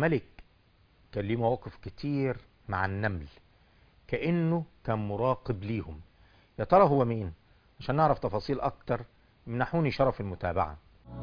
ملك كان ليه مواقف كتير مع النمل كأنه كان مراقب ليهم يا ترى هو مين عشان نعرف تفاصيل اكتر منحوني شرف المتابعة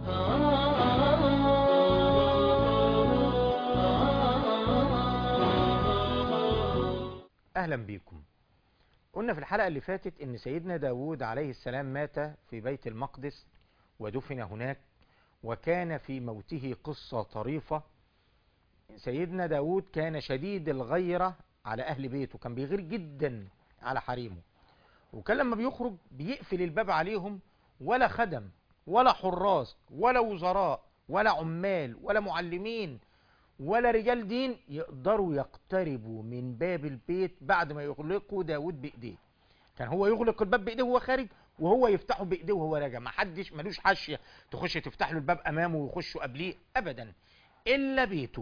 اهلا بيكم قلنا في الحلقة اللي فاتت ان سيدنا داود عليه السلام مات في بيت المقدس ودفن هناك وكان في موته قصة طريفة سيدنا داود كان شديد الغيرة على اهل بيته كان بيغير جدا على حريمه وكان لما بيخرج بيقفل الباب عليهم ولا خدم ولا حراس ولا وزراء ولا عمال ولا معلمين ولا رجال دين يقدروا يقتربوا من باب البيت بعد ما يغلقوا داود بايديه كان هو يغلق الباب بايديه وهو خارج وهو يفتحه بايديه وهو راجع ما حدش ملوش حاشيه تخش تفتح له الباب امامه ويخشوا قبليه ابدا الا بيته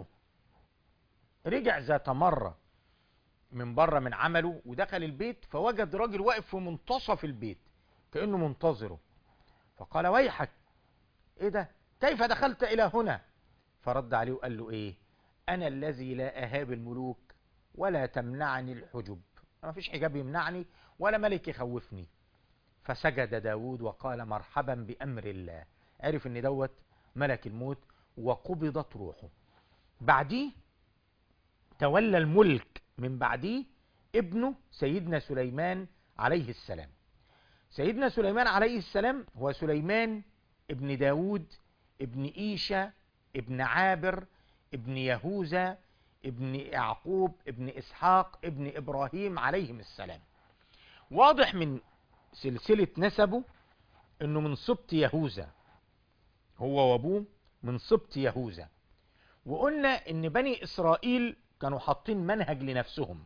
رجع ذات مره من بره من عمله ودخل البيت فوجد راجل واقف في منتصف البيت كانه منتظره فقال ويحك ايه ده كيف دخلت الى هنا فرد عليه وقال له ايه انا الذي لا اهاب الملوك ولا تمنعني الحجب ما فيش حجاب يمنعني ولا ملك يخوفني فسجد داود وقال مرحبا بامر الله عرف ان دوت ملك الموت وقبضت روحه بعديه تولى الملك من بعديه ابنه سيدنا سليمان عليه السلام سيدنا سليمان عليه السلام هو سليمان ابن داود ابن إيشا ابن عابر ابن يهوذا ابن يعقوب ابن إسحاق ابن إبراهيم عليهم السلام واضح من سلسلة نسبه انه من سبط يهوذا هو وابوه من سبط يهوذا وقلنا ان بني اسرائيل كانوا حاطين منهج لنفسهم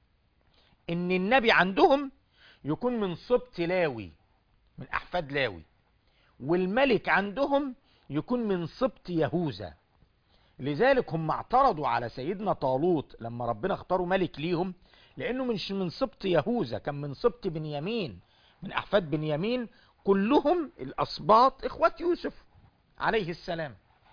ان النبي عندهم يكون من سبط لاوي من احفاد لاوي والملك عندهم يكون من سبط يهوذا لذلك هم اعترضوا على سيدنا طالوت لما ربنا اختاروا ملك ليهم لانه مش من سبط يهوذا كان من سبط بنيامين من احفاد بنيامين كلهم الاسباط اخوات يوسف عليه السلام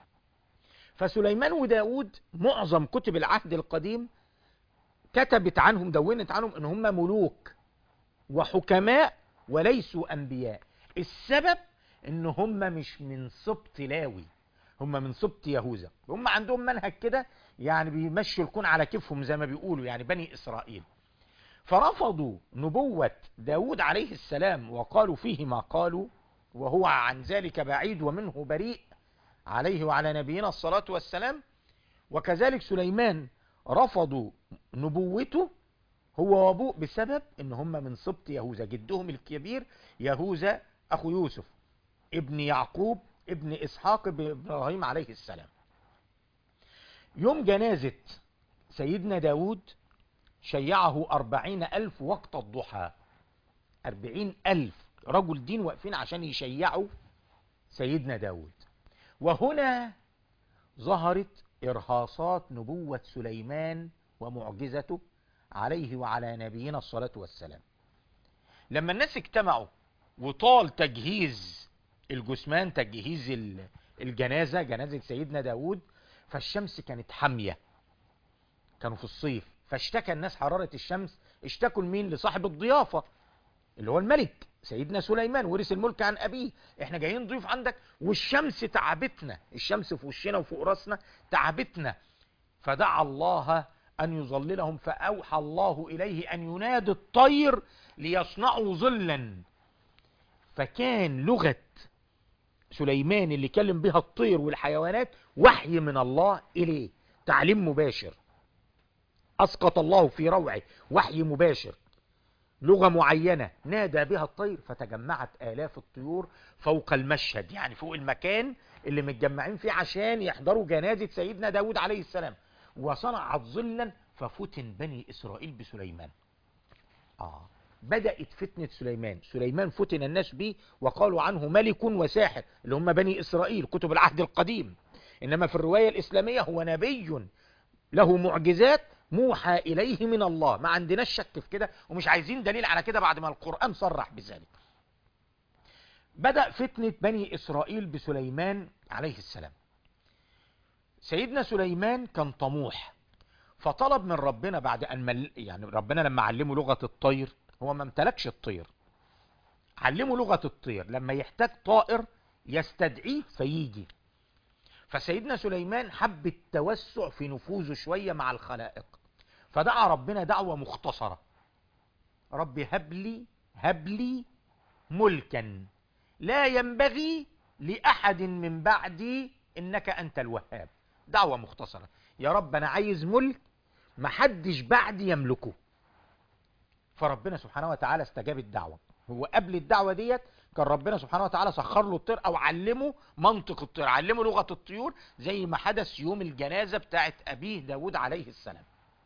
فسليمان وداود معظم كتب العهد القديم كتبت عنهم دونت عنهم ان هم ملوك وحكماء وليسوا انبياء السبب ان هم مش من سبط لاوي هم من سبط يهوذا هم عندهم منهج كده يعني بيمشوا الكون على كيفهم زي ما بيقولوا يعني بني اسرائيل فرفضوا نبوة داود عليه السلام وقالوا فيه ما قالوا وهو عن ذلك بعيد ومنه بريء عليه وعلى نبينا الصلاة والسلام وكذلك سليمان رفضوا نبوته هو وابوه بسبب ان هم من سبط يهوذا جدهم الكبير يهوذا اخو يوسف ابن يعقوب ابن اسحاق ابن ابراهيم عليه السلام يوم جنازة سيدنا داود شيعه أربعين ألف وقت الضحى أربعين ألف رجل دين واقفين عشان يشيعوا سيدنا داود وهنا ظهرت إرهاصات نبوة سليمان ومعجزته عليه وعلى نبينا الصلاة والسلام لما الناس اجتمعوا وطال تجهيز الجثمان تجهيز الجنازة جنازة سيدنا داود فالشمس كانت حامية كانوا في الصيف فاشتكى الناس حرارة الشمس اشتكوا لمين لصاحب الضيافة اللي هو الملك سيدنا سليمان ورث الملك عن أبيه احنا جايين ضيوف عندك والشمس تعبتنا الشمس في وشنا وفوق راسنا تعبتنا فدعا الله أن يظللهم فأوحى الله إليه أن ينادي الطير ليصنعوا ظلا فكان لغة سليمان اللي كلم بها الطير والحيوانات وحي من الله إليه تعليم مباشر أسقط الله في روعه وحي مباشر لغة معينة نادى بها الطير فتجمعت آلاف الطيور فوق المشهد يعني فوق المكان اللي متجمعين فيه عشان يحضروا جنازة سيدنا داود عليه السلام وصنعت ظلا ففتن بني إسرائيل بسليمان آه بدأت فتنة سليمان سليمان فتن الناس به وقالوا عنه ملك وساحر اللي هم بني إسرائيل كتب العهد القديم إنما في الرواية الإسلامية هو نبي له معجزات موحى إليه من الله ما عندناش شك في كده ومش عايزين دليل على كده بعد ما القرآن صرح بذلك بدأ فتنة بني إسرائيل بسليمان عليه السلام سيدنا سليمان كان طموح فطلب من ربنا بعد ان مل... يعني ربنا لما علمه لغة الطير هو ما امتلكش الطير علمه لغة الطير لما يحتاج طائر يستدعيه فيجي فسيدنا سليمان حب التوسع في نفوذه شوية مع الخلائق فدعا ربنا دعوة مختصرة رب هب لي هب لي ملكا لا ينبغي لأحد من بعدي إنك أنت الوهاب دعوة مختصرة يا رب أنا عايز ملك محدش بعدي يملكه فربنا سبحانه وتعالى استجاب الدعوة هو قبل الدعوة ديت كان ربنا سبحانه وتعالى سخر له الطير او علمه منطق الطير علمه لغة الطيور زي ما حدث يوم الجنازة بتاعت ابيه داود عليه السلام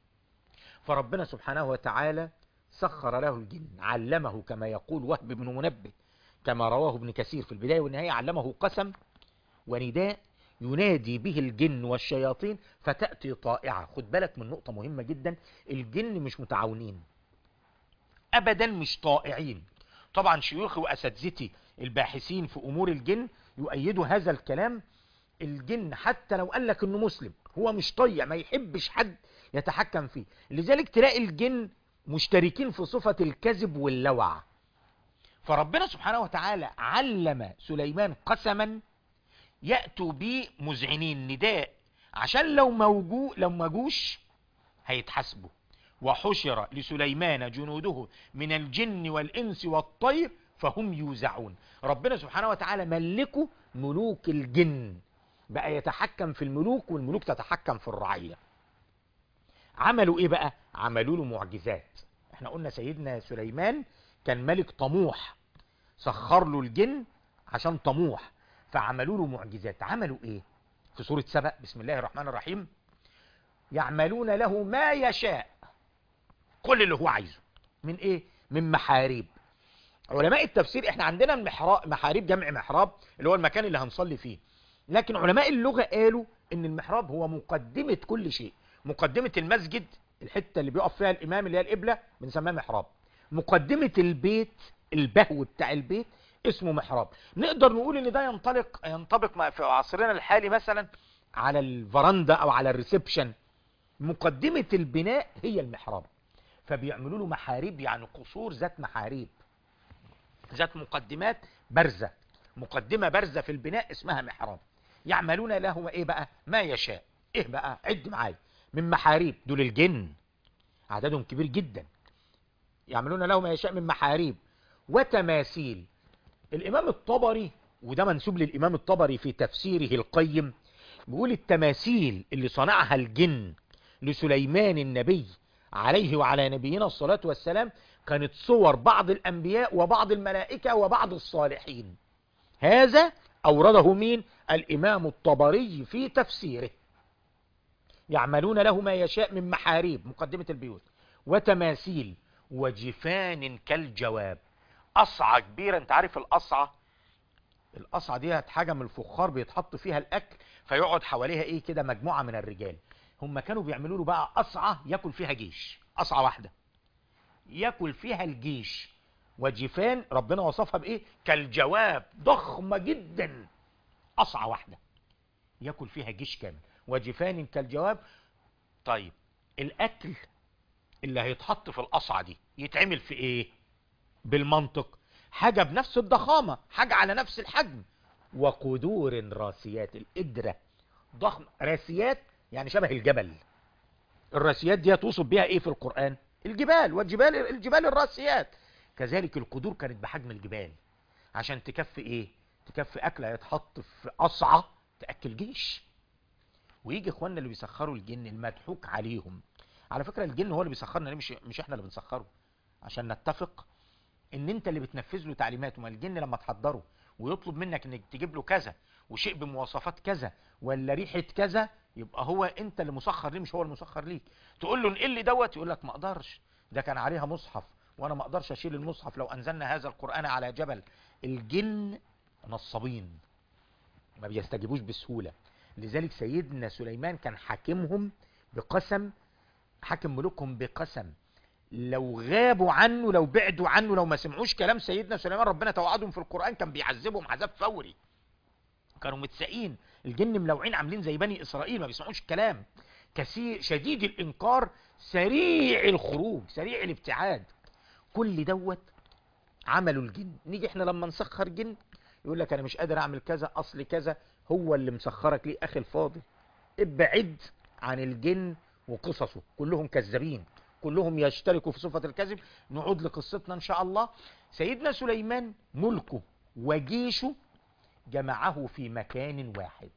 فربنا سبحانه وتعالى سخر له الجن علمه كما يقول وهب بن منبه كما رواه ابن كثير في البداية والنهاية علمه قسم ونداء ينادي به الجن والشياطين فتأتي طائعة خد بالك من نقطة مهمة جدا الجن مش متعاونين ابدا مش طائعين طبعا شيوخي واساتذتي الباحثين في امور الجن يؤيدوا هذا الكلام الجن حتى لو قال لك انه مسلم هو مش طيع ما يحبش حد يتحكم فيه لذلك تلاقي الجن مشتركين في صفة الكذب واللوع فربنا سبحانه وتعالى علم سليمان قسما يأتوا به مذعنين نداء عشان لو موجو لو ما جوش هيتحاسبوا وحشر لسليمان جنوده من الجن والإنس والطير فهم يوزعون ربنا سبحانه وتعالى ملكه ملوك الجن بقى يتحكم في الملوك والملوك تتحكم في الرعية عملوا ايه بقى عملوا له معجزات احنا قلنا سيدنا سليمان كان ملك طموح سخر له الجن عشان طموح فعملوا له معجزات عملوا ايه في سورة سبأ بسم الله الرحمن الرحيم يعملون له ما يشاء كل اللي هو عايزه من ايه من محاريب علماء التفسير احنا عندنا المحراب محاريب جمع محراب اللي هو المكان اللي هنصلي فيه لكن علماء اللغة قالوا ان المحراب هو مقدمة كل شيء مقدمة المسجد الحتة اللي بيقف فيها الامام اللي هي القبلة بنسميها محراب مقدمة البيت البهو بتاع البيت اسمه محراب نقدر نقول ان ده ينطلق ينطبق في عصرنا الحالي مثلا على الفرندا او على الريسبشن مقدمة البناء هي المحراب فبيعملوا له محاريب يعني قصور ذات محاريب ذات مقدمات بارزة مقدمة بارزة في البناء اسمها محراب يعملون له ايه بقى ما يشاء ايه بقى عد معايا من محاريب دول الجن عددهم كبير جدا يعملون له ما يشاء من محاريب وتماثيل الامام الطبري وده منسوب للامام الطبري في تفسيره القيم بيقول التماثيل اللي صنعها الجن لسليمان النبي عليه وعلى نبينا الصلاة والسلام كانت صور بعض الأنبياء وبعض الملائكة وبعض الصالحين هذا أورده مين الإمام الطبري في تفسيره يعملون له ما يشاء من محاريب مقدمة البيوت وتماثيل وجفان كالجواب قصعة كبيرة انت عارف القصعة القصعة دي حاجة من الفخار بيتحط فيها الأكل فيقعد حواليها ايه كده مجموعة من الرجال هم كانوا بيعملوا له بقى قصعة ياكل فيها جيش قصعة واحدة ياكل فيها الجيش وجفان ربنا وصفها بايه كالجواب ضخمة جدا قصعة واحدة ياكل فيها جيش كامل وجفان كالجواب طيب الاكل اللي هيتحط في القصعة دي يتعمل في ايه بالمنطق حاجة بنفس الضخامة حاجة على نفس الحجم وقدور راسيات القدرة ضخم راسيات يعني شبه الجبل الراسيات دي توصف بها ايه في القرآن الجبال والجبال الجبال الراسيات كذلك القدور كانت بحجم الجبال عشان تكفي ايه تكفي اكل هيتحط في قصعة تأكل جيش ويجي اخواننا اللي بيسخروا الجن المضحوك عليهم على فكرة الجن هو اللي بيسخرنا ليه مش, مش احنا اللي بنسخره عشان نتفق ان انت اللي بتنفذ له تعليماته ما الجن لما تحضره ويطلب منك انك تجيب له كذا وشيء بمواصفات كذا ولا ريحة كذا يبقى هو انت اللي مسخر ليه مش هو المسخر ليك تقول له انقل لي دوت يقول لك ما اقدرش ده كان عليها مصحف وانا ما اقدرش اشيل المصحف لو انزلنا هذا القرآن على جبل الجن نصابين ما بيستجيبوش بسهولة لذلك سيدنا سليمان كان حاكمهم بقسم حاكم ملوكهم بقسم لو غابوا عنه لو بعدوا عنه لو ما سمعوش كلام سيدنا سليمان ربنا توعدهم في القرآن كان بيعذبهم عذاب فوري كانوا متسقين الجن ملوعين عاملين زي بني اسرائيل ما بيسمعوش الكلام كثير شديد الانكار سريع الخروج سريع الابتعاد كل دوت عملوا الجن نيجي احنا لما نسخر جن يقول لك انا مش قادر اعمل كذا اصل كذا هو اللي مسخرك ليه اخي الفاضل ابعد عن الجن وقصصه كلهم كذابين كلهم يشتركوا في صفة الكذب نعود لقصتنا ان شاء الله سيدنا سليمان ملكه وجيشه جمعه في مكان واحد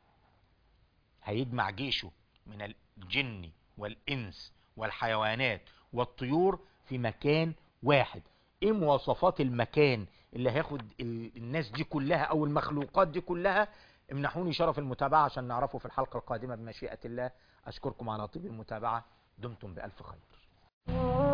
هيجمع جيشه من الجن والإنس والحيوانات والطيور في مكان واحد ايه مواصفات المكان اللي هياخد ال- الناس دي كلها او المخلوقات دي كلها امنحوني شرف المتابعة عشان نعرفه في الحلقة القادمة بمشيئة الله اشكركم على طيب المتابعة دمتم بألف خير